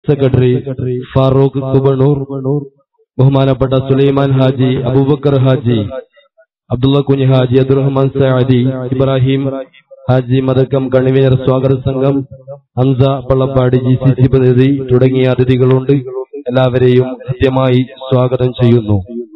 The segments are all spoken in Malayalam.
സെക്രട്ടറി ഫാറൂഖ് കുബണൂർ ബഹുമാനപ്പെട്ട സുലൈമാൻ ഹാജി അബൂബക്കർ ഹാജി അബ്ദുള്ള കുഞ്ഞ് ഹാജി അബ്ദുറഹ്മാൻ സഅദി ഇബ്രാഹിം ഹാജി മദക്കം കണിവേർ സ്വാഗത സംഘം Hamsa Pallappadi G C C പ്രതിനിധി തുടങ്ങിയ അതിഥികളുണ്ട് എല്ലാവരെയും കൃത്യമായി സ്വാഗതം ചെയ്യുന്നു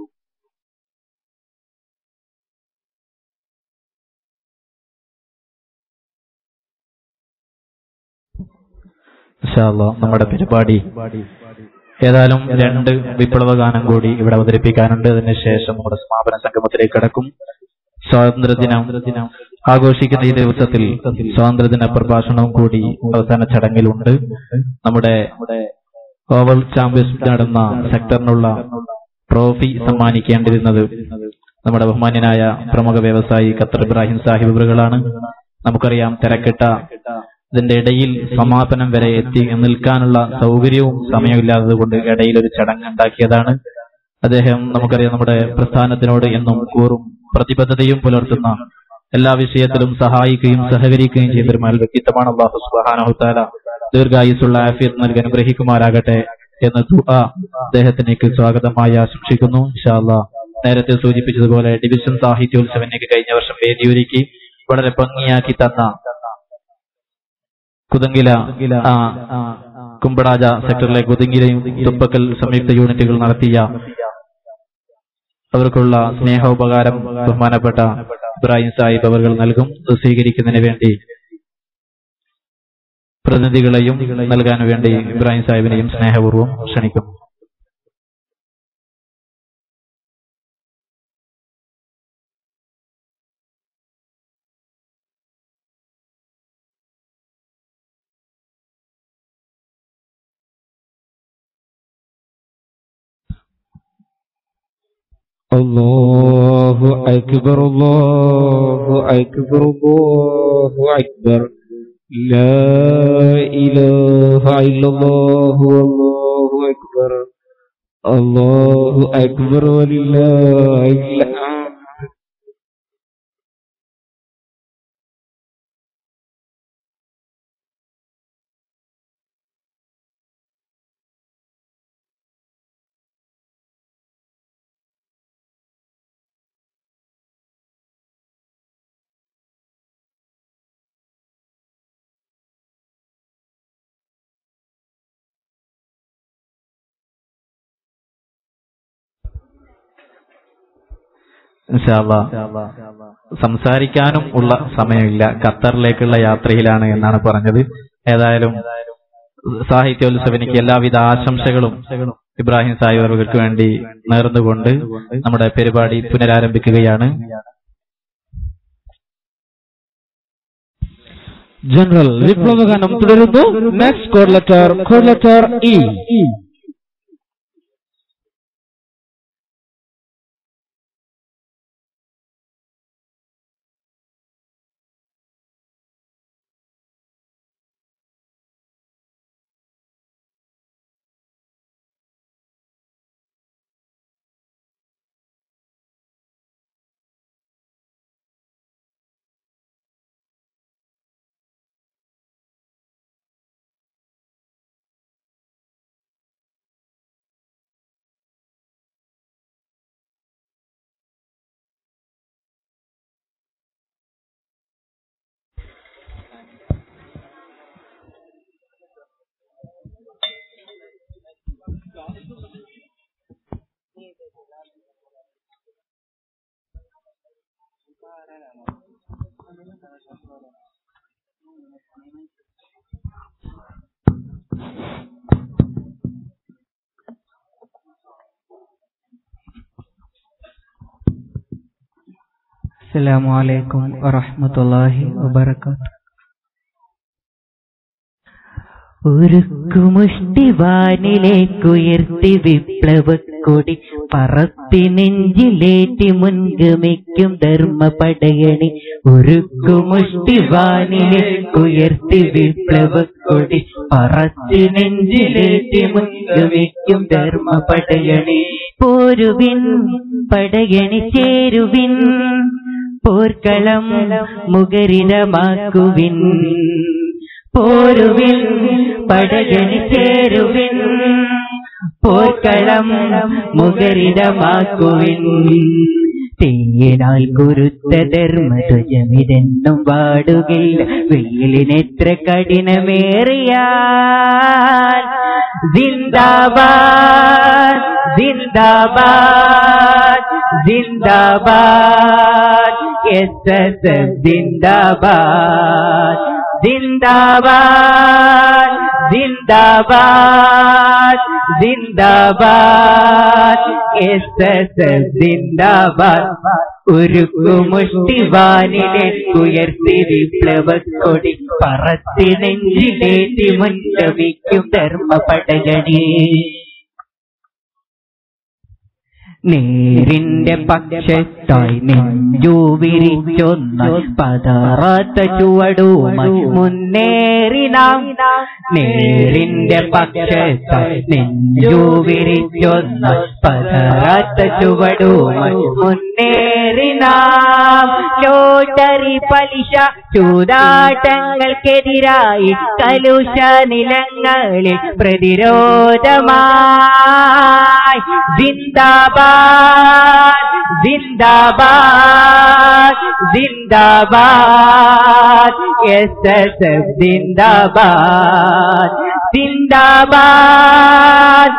ഇൻഷാല്ലാ നമ്മുടെ പരിപാടി ഏതായാലും രണ്ട് വിപ്ലവ ഗാനം കൂടി ഇവിടെ അവതരിപ്പിക്കാനുണ്ട് അതിനുശേഷം നമ്മുടെ സമാപന സംഗമത്തിലേക്ക് കടക്കും സ്വാതന്ത്ര്യദിനം ആഘോഷിക്കുന്ന ഈ ദിവസത്തിൽ സ്വാതന്ത്ര്യദിന പ്രഭാഷണവും കൂടി അവസാന ചടങ്ങിലുണ്ട് നമ്മുടെ ഓവൽ ചാമ്പ്യൻഷിപ്പ് നടന്ന സെക്ടറിനുള്ള ട്രോഫി സമ്മാനിക്കേണ്ടിരുന്നത് നമ്മുടെ ബഹുമാന്യനായ പ്രമുഖ വ്യവസായി ഖത്തർ ഇബ്രാഹിം സാഹിബുകളാണ് നമുക്കറിയാം തിരക്കിട്ട ഇതിന്റെ ഇടയിൽ സമാപനം വരെ എത്തി നിൽക്കാനുള്ള സൗകര്യവും സമയമില്ലാത്തത് കൊണ്ട് ഇടയിൽ ഒരു ചടങ്ങ് ഉണ്ടാക്കിയതാണ് അദ്ദേഹം നമുക്കറിയാം നമ്മുടെ പ്രസ്ഥാനത്തിനോട് എന്നും കൂറും പ്രതിബദ്ധതയും പുലർത്തുന്ന എല്ലാ വിഷയത്തിലും സഹായിക്കുകയും സഹകരിക്കുകയും ചെയ്ത ഒരു മൽ വ്യക്തിത്വമാണ് അള്ളാഹു സുബാനഹുത്താല ദീർഘായുസുള്ള ആഫിയത്ത് നൽകി അനുഗ്രഹിക്കുമാരാകട്ടെ എന്ന് ദുആ അദ്ദേഹത്തിനേക്ക് സ്വാഗതമായി ആശംസിക്കുന്നു ഇൻഷാല്ലാ നേരത്തെ സൂചിപ്പിച്ചതുപോലെ ഡിവിഷൻ സാഹിത്യോത്സവനേക്ക് കഴിഞ്ഞ വർഷം വേദിയൊരുക്കി വളരെ ഭംഗിയാക്കി തന്ന കുതങ്കില ആ, കുമ്പടാജ സെക്ടറിലെ കുതങ്കിലയും തുപ്പക്കൽ സംയുക്ത യൂണിറ്റുകൾ നടത്തിയ അവർക്കുള്ള സ്നേഹോപകാരം ബഹുമാനപ്പെട്ട ഇബ്രാഹിം സാഹിബ് അവർ നൽകും ഇത് സ്വീകരിക്കുന്നതിന് വേണ്ടി പ്രതിനിധികളെയും നൽകാൻ വേണ്ടി ഇബ്രാഹിം സാഹിബിനെയും സ്നേഹപൂർവ്വം ക്ഷണിക്കും الله أكبر الله أكبر الله أكبر لا إله إلا الله والله أكبر الله أكبر ولله الحمد ഇൻഷാല്ലാ സംസാരിക്കാനും ഉള്ള സമയമില്ല ഖത്തറിലേക്കുള്ള യാത്രയിലാണ് എന്നാണ് പറഞ്ഞത് ഏതായാലും സാഹിത്യോത്സവനിക്ക് എല്ലാവിധ ആശംസകളും ഇബ്രാഹിം സാഹിബ് അവർക്ക് വേണ്ടി നേർന്നുകൊണ്ട് നമ്മുടെ പരിപാടി പുനരാരംഭിക്കുകയാണ് ജനറൽ വിപ്ലവഗാനം തുടരുന്നു next code letter code letter E അസ്സലാമു അലൈക്കും വറഹ്മത്തുള്ളാഹി വബറകാതുഹു ഉരുക്കുമുഷ്ടിവാനിലേക്കുയർത്തി വിപ്ലവക്കൊടി പറത്തി നെഞ്ചിലേറ്റി മുൻഗമിക്കും ധർമ്മപടയണി ഉരുക്കുമുഷ്ടിവാനിലേക്കുയർത്തി വിപ്ലവക്കൊടി പറത്തി നെഞ്ചിലേറ്റി മുൻഗമിക്കും ധർമ്മപടയണി പോരുവിൻ പടയണി ചേരുവിൻ പോർക്കളം മുഖരിതമാക്കുവിൻ പോരുവിൻ പടകണി ചേരുവിൻ പോർക്കളം മുഖരിതമാക്കുവിൻ തീയിനാൽ കുരുത്ത ധർമ്മധ്വജമിതെന്നും വാടുകില്ല വെയിലിനെത്ര കഠിനമേറിയാൽ ജിന്ദാബാദ് ജിന്ദാബാദ് ജിന്ദാബാദ് എസ് എസ് എഫ് ജിന്ദാബാദ് ജിന്ദാബാദ് ജിന്ദാബാദ് ജിന്ദാബാദ് എസ് എസ് എഫ് ജിന്ദാബാദ് ഉരുക്കുമുഷ്ടിവാനിലെ ഉയർത്തി വിപ്ലവക്കൊടി പറത്തി നെഞ്ചിലേറ്റി മുൻഗമിക്കും ധർമ്മപടകണി നേരിന്റെ പക്ഷത്തായി നെഞ്ചു വിരിച്ചൊന്ന് പതറാത്ത ചുവടുമായി മുന്നേറി നാം നേരിന്റെ പക്ഷത്തായി നെഞ്ചു വിരിച്ചൊന്ന് പതറാത്ത ചുവടുമായി മുന്നേറി നാം ലോട്ടറി പലിശ ചൂതാട്ടങ്ങൾക്കെതിരായി കലുഷ നിലങ്ങളിൽ പ്രതിരോധമായി ജിന്ദാബാദ് ജിന്ദാബാദ് ജിന്ദാബാദ് എസ് എസ് എഫ് ജിന്ദാബാദ് ജിന്ദാബാദ്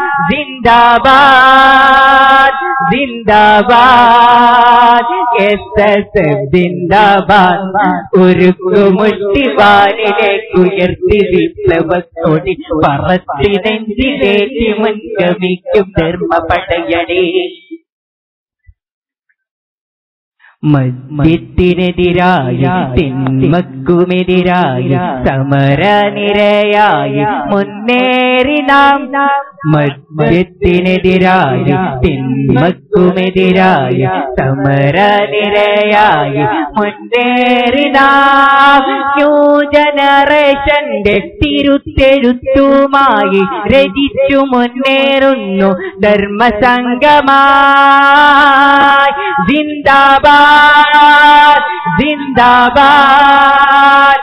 ജിന്ദാബാദ് ജിന്ദാബാദ് എസ് എസ് എഫ് ജിന്ദാബാദ് ഉരുക്കുമുഷ്ടിവാനിലേക്ക് ഉയർത്തി വിപ്ലവത്തോടി പറത്തി നെഞ്ചിലേക്ക് മുൻഗമിക്കും ധർമ്മപടയണി മദ്യത്തിനെതിരായി തിന്മക്കുമെതിരായി സമരനിരയായി മുന്നേറി നാം മദ്യത്തിനെതിരായി തിന്മക്കുമെതിരായി സമരനിരയായി മുന്നേറി നാം ന്യൂ ജനറേഷന്റെ തിരുത്തെഴുത്തുമായി രചിച്ചു മുന്നേറുന്നു ധർമ്മസംഗമായി ജിന്ദാബാദ് ജിന്ദാബാദ്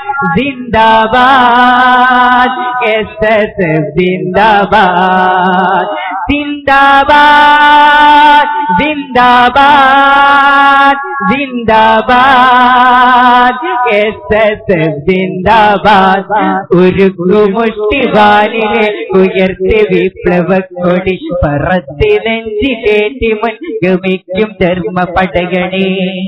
ജിന്ദാബാദ് എസ് എസ് എഫ് ജിന്ദാബാദ് ജിന്ദാബാദ് ജിന്ദാബാദ് ജിന്ദാബാദ് എസ് എസ് എഫ് ജിന്ദാബാദ് ഉരുക്കുമുഷ്ടിവാനിലെ ഉയർത്തി വിപ്ലവക്കൊടി പറത്തി നെഞ്ചിലേറ്റി മുൻഗമിക്കും ധർമ്മപടകണി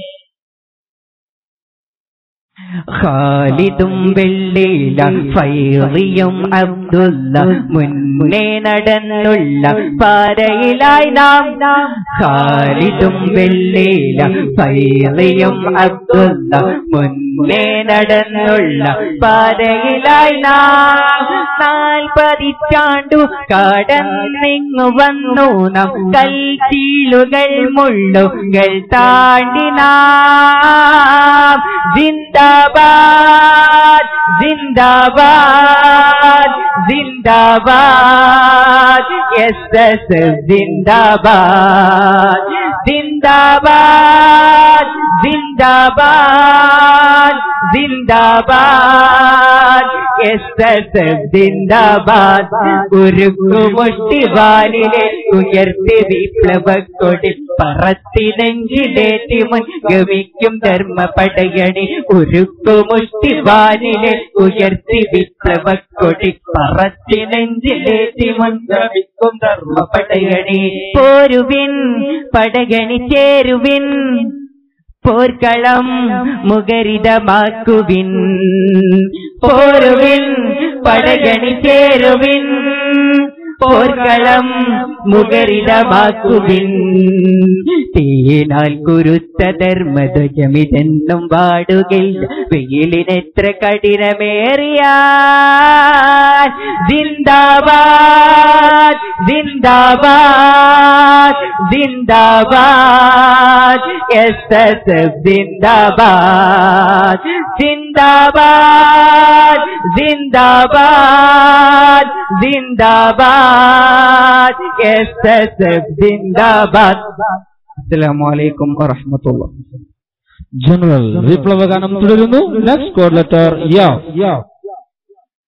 ഖാലിദും വെള്ളില ഫൈറിയും അബ്ദുല്ല മുന്നേ നടന്നുള്ള പാരയിലായി നാം ഖാലിദും വെള്ളില ഫൈറിയും അബ്ദുല്ല മുന്നേ നടന്നുള്ള പാരയിലായി നാം നാൽപ്പതിറ്റാണ്ടു കടന്നിങ്ങു വന്നു നാം കൽച്ചീലുകൾ മുള്ളുകൾ താണ്ടി നാം ജിന്ദാബാദ് ജിന്ദാബാദ് ജിന്ദാബാദ് എസ് എസ് ജിന്ദാബാദ് ജിന്ദാബാദ് ജിന്ദാബാദ് ജിന്ദാബാദ് എസ് എസ് ജിന്ദാബാദ് ഉരുക്കുമുഷ്ടിവാനിലെ ഉയർത്തി വിപ്ലവക്കൊടി പറത്തി നെഞ്ചിലേറ്റി മുൻഗമിക്കും ധർമ്മപടയണി ഉരുക്കുമുഷ്ടിവാനിലെ ഉയർത്തി വിപ്ലവക്കൊടി പറത്തി നെഞ്ചിലേറ്റി മുൻഗമിക്കും ധർമ്മപടയണി പോരുവിൻ പടകണി ചേരുവിൻ പോർക്കളം മുഖരിതമാക്കുവിൻ പോരുവിൻ പടകണി ചേരുവിൻ പോർക്കളം മുഖരിതമാക്കുവിൻ തീയിനാൽ കുരുത്ത ധർമ്മധ്വജമിതെന്നും വാടുകില്ല വെയിലിനെത്ര കഠിനമേറിയ ജിന്ദാബാദ് ജിന്ദാബാദ് ജിന്ദാബാദ് എസ് എസ് എഫ് ജിന്ദാബാദ് ജിന്ദാബാദ് ജിന്ദാബാദ് ജിന്ദാബാദ് എസ് എസ് എഫ് ജിന്ദാബാദ് അസ്സലാമു അലൈക്കും വറഹ്മത്തുള്ളാഹി ജനറൽ വിപ്ലവഗാനം തുടരുന്നു നെക്സ്റ്റ് കോഡ് ലെറ്റർ യാ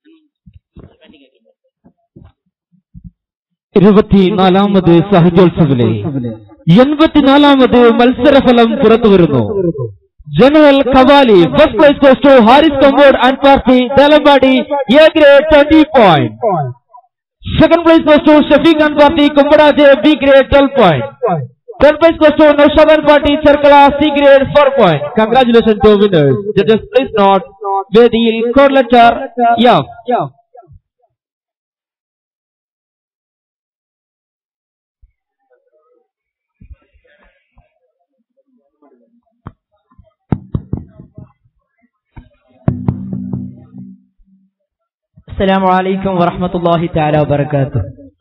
ഇരുപത്തിനാലാമത് സാഹിത്യോത്സവിലെ എൺപത്തിനാലാമത് മത്സരഫലം പുറത്തു വരുന്നു general qawwali first place goes to Haris Kambod and party Thalampadi A grade twenty point second place goes to Shafeeq and party Kumbadaje B grade twelve point third place goes to Noushad and party Cherkala C grade four point congratulation to winners judges please note വേദിയിൽ കോഡ് ലെറ്റർ എഫ് السلام عليكم ورحمة الله تعالى وبركاته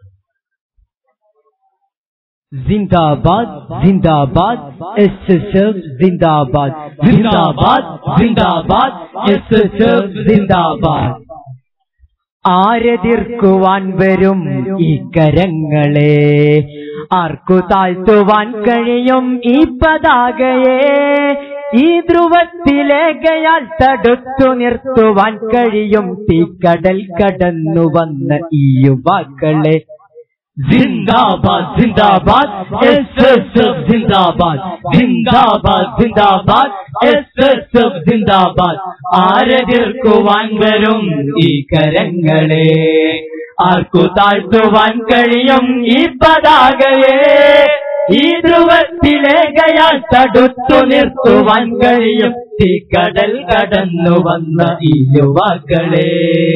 जिंदाबाद जिंदाबाद एसएसएफ जिंदाबाद जिंदाबाद जिंदाबाद एसएसएफ जिंदाबाद ആരെതിർക്കുവാൻ വരും ഈ കരങ്ങളെ ആർക്കു താഴ്ത്തുവാൻ കഴിയും ഈ പതാകയെ ഈ ധ്രുവത്തിലേകയാൽ തടുത്തു നിർത്തുവാൻ കഴിയും തീക്കടൽ കടന്നു വന്ന ഈ യുവാക്കളെ जिंदाबाद जिंदाबाद एसएसएफ जिंदाबाद जिंदाबाद जिंदाबाद एसएसएफ जिंदाबाद ആരെതിർക്കുവാൻ വരും ഈ കരങ്ങളെ ആർക്കു താഴ്ത്തുവാൻ കഴിയും ഈ പതാകയെ ഈ ധ്രുവത്തിലേകയാൽ തടുത്തു നിർത്തുവാൻ കഴിയും ഈ കടൽ കടന്നു വന്ന ഈ യുവാക്കളെ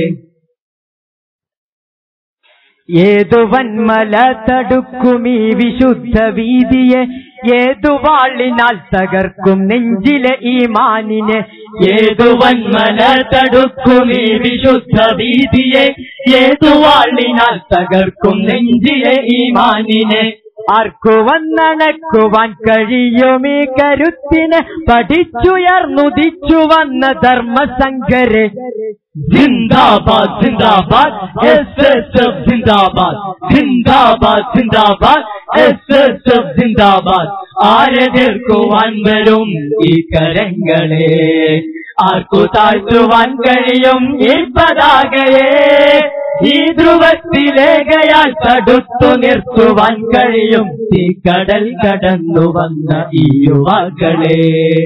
ഏതു വന്മല തടുക്കും ഈ വിശുദ്ധ വീതിയെ ഏതു വാളിനാൽ തകർക്കും നെഞ്ചിലെ ഈ മാനിനെ ഏതു വന്മല തടുക്കും ഈ വിശുദ്ധ വീതിയെ ഏതു വാളിനാൽ തകർക്കും നെഞ്ചിലെ ഈ മാനിനെ ആർക്കു വന്നണക്കുവാൻ കഴിയും ഈ കരുത്തിനെ പഠിച്ചുയർന്നുദിച്ചു വന്ന ധർമ്മസങ്കരെ जिंदाबाद जिंदाबाद एसएसएफ जिंदाबाद जिंदाबाद जिंदाबाद एसएसएफ जिंदाबाद ആരെതിർക്കുവാൻ വരും ഈ കരങ്ങളെ ആർക്കു താഴ്ത്തുവാൻ കഴിയും ഈ പതാകയെ ഈ ധ്രുവത്തിലേകയാൽ തടുത്തു നിർത്തുവാൻ കഴിയും ഈ കടൽ കടന്നു വന്ന ഈ യുവാക്കളെ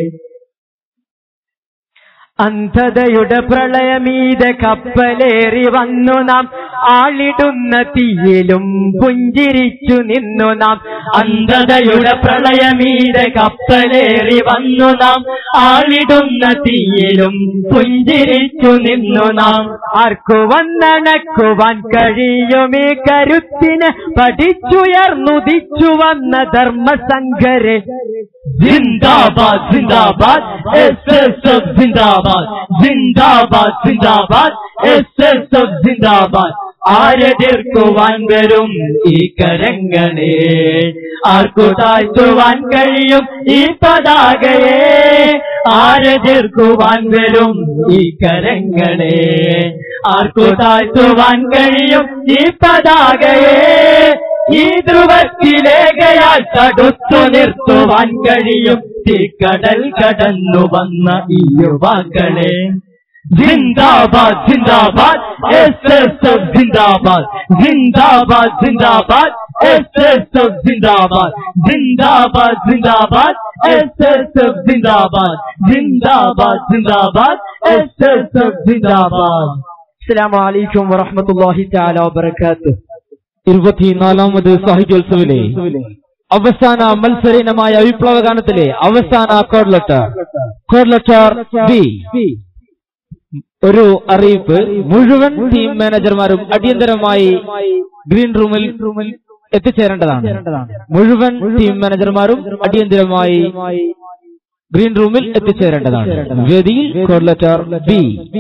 അന്ധതയുടെ പ്രളയമീത കപ്പലേറി വന്നു നാം ആളിടുന്ന തീയിലും പുഞ്ചിരിച്ചു നിന്നു നാം അന്ധതയുടെ പ്രളയമീത കപ്പലേറി വന്നു നാം ആളിടുന്ന തീയിലും പുഞ്ചിരിച്ചു നിന്നു നാം ആർക്കു വന്നണക്കുവാൻ കഴിയുമേ കരുത്തിന് പഠിച്ചുയർന്നുദിച്ചു വന്ന ധർമ്മസങ്കരെ जिंदाबाद जिंदाबाद एसएसएफ जिंदाबाद जिंदाबाद जिंदाबाद एसएसएफ जिंदाबाद ആരെതിർക്കുവാൻ വരും ഈ കരങ്ങളെ ആർക്കു താഴ്ത്തുവാൻ കഴിയും ഈ പതാകയെ ആരെതിർക്കുവാൻ വരും ഈ കരങ്ങളെ ആർക്കു താഴ്ത്തുവാൻ കഴിയും ഈ പതാകയെ ഈ ധ്രുവത്തിലേകയാൽ തടുത്തു നിർത്തുവാൻ കഴിയും ഈ കടൽ കടന്നു വന്ന ഈ യുവാക്കളെ जिंदाबाद जिंदाबाद एसएसएफ जिंदाबाद जिंदाबाद जिंदाबाद एसएसएफ जिंदाबाद जिंदाबाद जिंदाबाद एसएसएफ जिंदाबाद जिंदाबाद जिंदाबाद एसएसएफ जिंदाबाद السلام عليكم ورحمة الله تعالى وبركاته ഇരുപത്തിനാലാമത് സാഹിത്യോത്സവിലെ അവസാന മത്സരീനമായ വിപ്ലവ ഗാനത്തിലെ അവസാന code letter code letter B ഒരു അറിയിപ്പ് മുഴുവൻ ടീം മാനേജർമാരും അടിയന്തരമായി ഗ്രീൻ റൂമിൽ എത്തിച്ചേരേണ്ടതാണ് മുഴുവൻ ടീം മാനേജർമാരും അടിയന്തരമായി ഗ്രീൻ റൂമിൽ എത്തിച്ചേരേണ്ടതാണ് വേദിയിൽ കോഡ് ലെറ്റർ ബി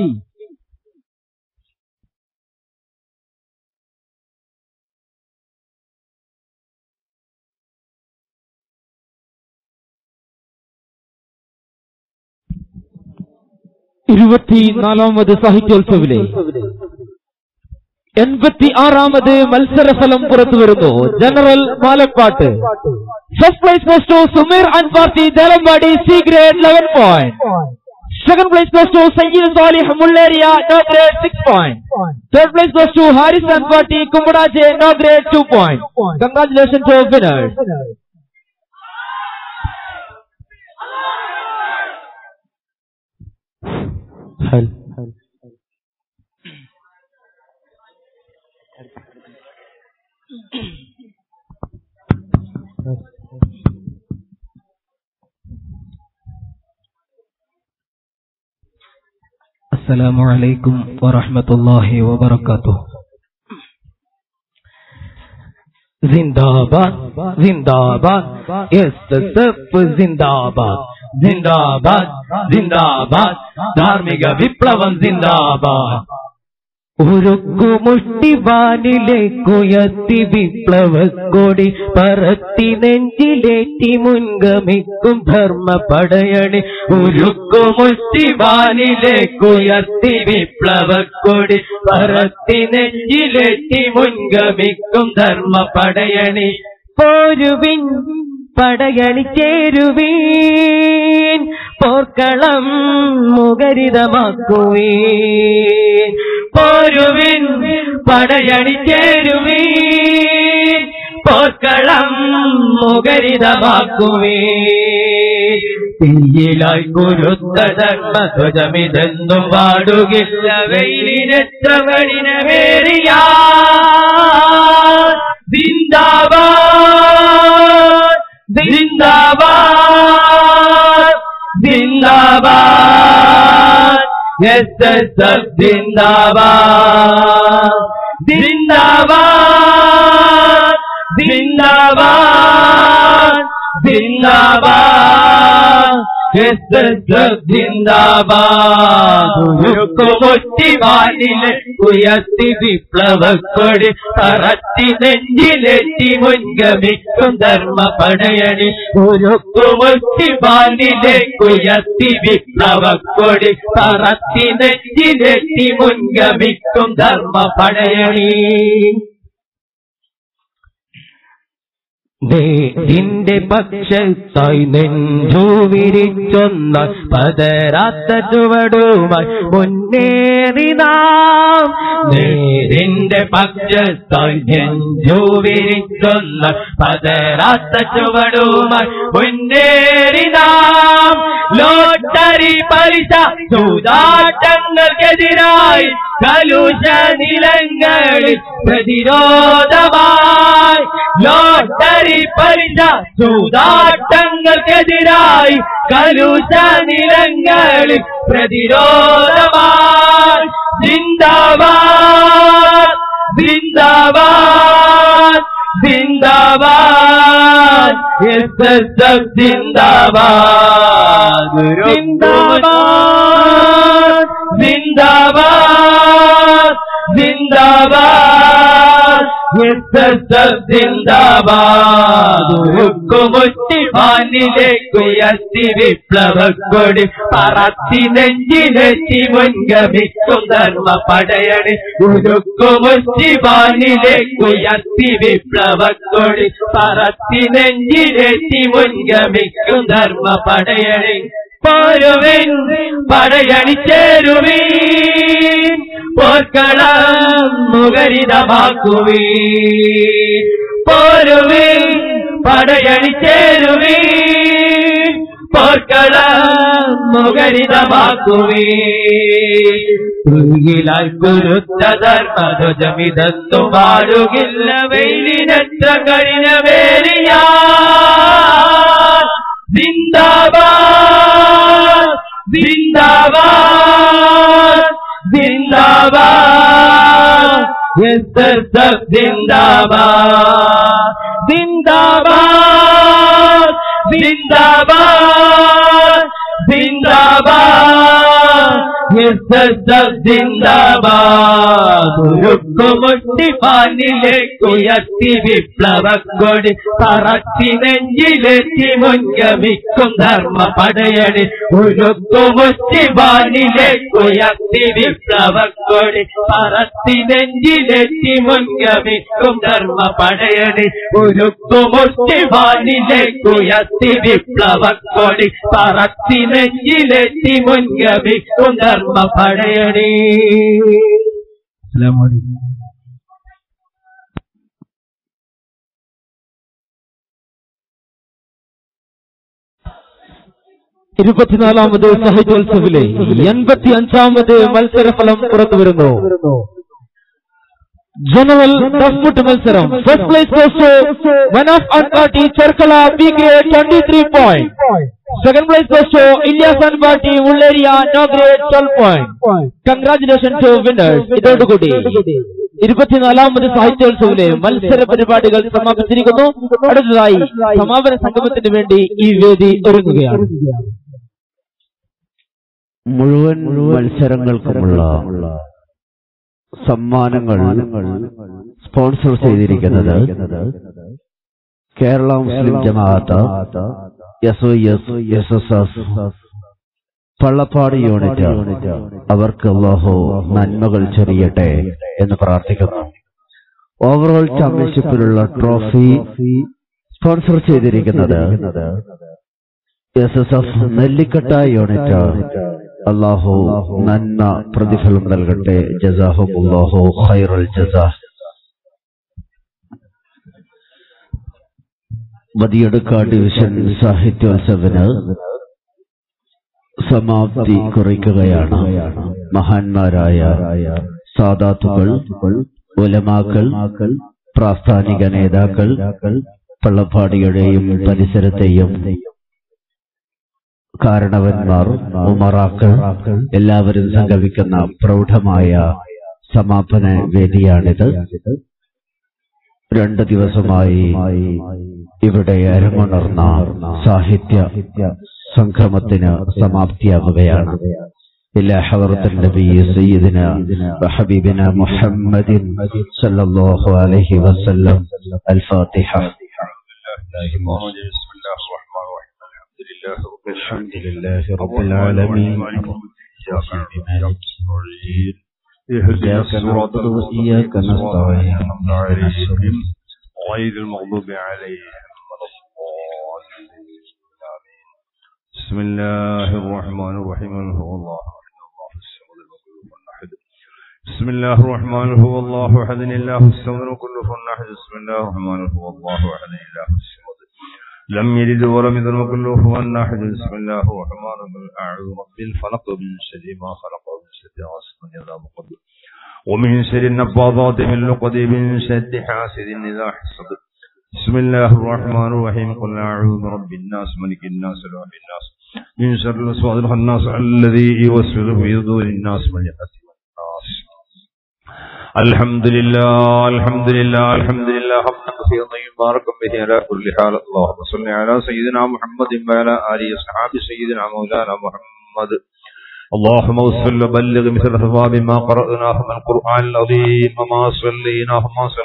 ഇരുപത്തിനാലാമത് സാഹിത്യോത്സവിലെ എൺപത്തി ആറാമത് മത്സരഫലം പുറത്തു വരുന്നു ജനറൽ മാലപ്പാട്ട് first prize goes to Sumeer and party Delampadi C grade eleven point Second place goes to Sayyid Salih Mullaria, no grade 6 point. Third place goes to Haris Anwati Kumbadaje, no grade 2 point. Congratulations to winners. السلام عليكم ورحمة الله وبركاته जिंदाबाद जिंदाबाद एस എഫ് जिंदाबाद जिंदाबाद जिंदाबाद ധാർമ്മിക വിപ്ലവം जिंदाबाद ഉരുക്കുമുട്ടി വാനിലേക്കുയർത്തി വിപ്ലവക്കൊടി പറത്തി നെഞ്ചിലേറ്റി മുൻഗമിക്കും ധർമ്മ പടയണി ഉരുക്കുമുട്ടി വാനിലേക്കുയർത്തി വിപ്ലവക്കൊടി പറത്തി നെഞ്ചിലേറ്റി മുൻഗമിക്കും ധർമ്മ പടയണി പോരുവിൻ പടയണി ചേരുവീൻ പോർക്കളം മുഖരിതമാക്കുവീൻ പോരുവിൻ പടയണി ചേരുവീൻ പോർക്കളം മുഖരിതമാക്കുവീൻ തീയിലായി കുരുത്ത ധർമ്മധ്വജമിതെന്നും പാടുകില്ല വെയിലിനെത്ര വഴിനവേറിയ जिंदाबाद जिंदाबाद जिंदाबाद एस एस जिंदाबाद जिंदाबाद जिंदाबाद जिंदाबाद എസ് എസ് ജിന്ദാബാദ് ഉരുക്കുമുറ്റി വാനിലെ ഉയർത്തി വിപ്ലവക്കൊടി പറത്തി നെഞ്ചിലെത്തി മുൻഗമിക്കും ധർമ്മ പടയണി ഉരുക്കുമുറ്റി വാനിലെ ഉയർത്തി വിപ്ലവക്കൊടി പറത്തി നെഞ്ചിലെത്തി മുൻഗമിക്കും ധർമ്മ പടയണി നിന്റെ പക്ഷത്തായി നെഞ്ചു വിരിച്ചൊന്ന പതരാത്ത ചുവടുമായി മുന്നേറി നാം നേരിന്റെ പക്ഷത്തായി നെഞ്ചു വിരിച്ചൊന്ന പതരാത്ത ചുവടുമായി മുന്നേറി നാം ലോട്ടറി പലിശ ചൂതാട്ടങ്ങൾക്കെതിരായി കലുഷ നിലങ്ങളിൽ പ്രതിരോധമായി ലോട്ടറി പലിശ ചൂതാട്ടങ്ങൾക്കെതിരായി കലുഷ നിലങ്ങളിൽ പ്രതിരോധമായി ജിന്ദാബാദ് ജിന്ദാബാദ് ജിന്ദാബാദ് എസ് എസ് എഫ് ജിന്ദാബാദ് ജിന്ദാബാദ് ജിന്ദാബാദ് ജിന്ദാബാദ് എസ് എസ് എഫ് ജിന്ദാബാദ് ഉക്കുമുറ്റി വാനിലേക്കുയർത്തി വിപ്ലവക്കൊടി പറത്തി നെഞ്ചിലെത്തി മുൻഗമിക്കും ധർമ്മ പടയണി ഉരുക്കുമുറ്റി വാനിലേക്കുയർത്തി വിപ്ലവക്കൊടി പറത്തി നെഞ്ചിലെത്തി മുൻഗമിക്കും ധർമ്മ പടയണി പോരുവിൻ പടയണി ചേരുവീൻ പോർക്കളം മുഖരിതമാക്കുവീൻ പോരുവിൻ പടയണി ചേരുവീൻ പോർക്കളം മുഖരിതമാക്കുവീലാൽ കുരുത്ത ധർമ്മധ്വജമിതത്തു പാടുകില്ല വെയിലിനെത്ര കഴിഞ്ഞ വേലിയ जिंदाबाद जिंदाबाद जिंदाबाद ये सब जिंदाबाद जिंदाबाद जिंदाबाद जिंदाबाद ുമുട്ടി പാനിലേക്കുയർത്തി വിപ്ലവക്കൊടി പറത്തി നെഞ്ചിലെത്തി മുൻഗമിക്കും ധർമ്മ പടയണി ഉരുക്കുമുട്ടി പാനിലേക്കുയർത്തി വിപ്ലവക്കൊടി പറത്തി നെഞ്ചിലെത്തി മുൻഗമിക്കും ധർമ്മ പടയണി ഉരുക്കുമുട്ടി പാനിലേക്കുയർത്തി വിപ്ലവക്കൊടി പറത്തി നെഞ്ചിലെത്തി മുൻഗമിക്കും ധർമ്മ പടയണി ഇരുപത്തിനാലാമത് സാഹിത്യോത്സവിലെ എൺപത്തി അഞ്ചാമത് മത്സരഫലം പുറത്തു വരുന്നു ജനറൽ ഡസ്മുട്ട് മത്സരം ഫസ്റ്റ് പ്ലേസ് ഗോസ് ടു വൺ ഓഫ് and party Cherkala B grade twenty three point second place goes to Ilyas and party Ulleriya no grade twelve point congratulation to winners ഇതോടുകൂടി ഇരുപത്തിനാലാമത് സാഹിത്യോത്സവിലെ മത്സര പരിപാടികൾ സമാപിച്ചിരിക്കുന്നു അടുത്തതായി സമാപന സംഗമത്തിന് വേണ്ടി ഈ വേദി ഒരുങ്ങുകയാണ് മുഴുവൻ മത്സരങ്ങൾക്കുമുള്ള സമ്മാനങ്ങൾ സ്പോൺസർ ചെയ്തിരിക്കുന്നത് Kerala Muslim Jamaath S O S S S S Pallappad unit അവർക്ക് അള്ളാഹു നന്മകൾ ചൊരിയട്ടെ എന്ന് പ്രാർത്ഥിക്കുന്നു ഓവറോൾ ചാമ്പ്യൻഷിപ്പിലുള്ള ട്രോഫി സ്പോൺസർ ചെയ്തിരിക്കുന്നത് S S F Nellikatta unit അള്ളാഹു നന്മ പ്രതിഫലം നൽകട്ടെ ജസാഹു അള്ളാഹു ഖൈറുൽ ജസാ മതിയെടുക്ക ഡിവിഷൻ സാഹിത്യോത്സവിന് സമാപ്തി കുറിക്കുകയാണ് മഹാന്മാരായ സാദാത്തുകൾ ഉലമാക്കൾ പ്രാസ്ഥാനിക നേതാക്കൾ പള്ളപ്പാടിയുടെയും പരിസരത്തെയും കാരണവന്മാർ ഉമറാക്കൾ എല്ലാവരും സംഗമിക്കുന്ന പ്രൗഢമായ സമാപന വേദിയാണിത് രണ്ട് ദിവസമായി ഇവിടെ അരങ്ങുണർന്ന സാഹിത്യ സംഗമത്തിന് സമാപ്തിയാവുകയാണ് إلى حضرة النبي سيدنا وحبيبنا محمد صلى الله عليه وسلم الفاتحة الحمد لله رب العالمين إياك نعبد وإياك نستعين عليهم غير المغضوب عليهم ولا الضالين آمين بسم الله الرحمن الرحيم هو الله أحد الله الصمد الغفور الأحد بسم الله الرحمن هو الله أحد الله الصمد كله الأحد بسم الله الرحمن هو الله أحد الله الصمد لم يلد ولم يولد وكله هو أحد بسم الله الرحمن الرحيم أعوذ برب الفلق من شر ما خلق ومن شر غاسق إذا وقب ومن شر النفاضات من لقد من شر حاسد إذا حسد بسم الله الرحمن الرحيم قل أعوذ برب الناس ملك الناس إله الناس من شر الأسود الخناس الذي يوسوس في صدور الناس من يحسب الناس الحمد لله الحمد لله الحمد لله حمدا كثيرا طيبا باركا به على كل حال اللهم صل على سيدنا محمد وعلى آله وصحبه سيدنا مولانا محمد اللهم وصل وبلغ مثل ثواب ما قرأناه من القرآن العظيم وما صليناه ما صلى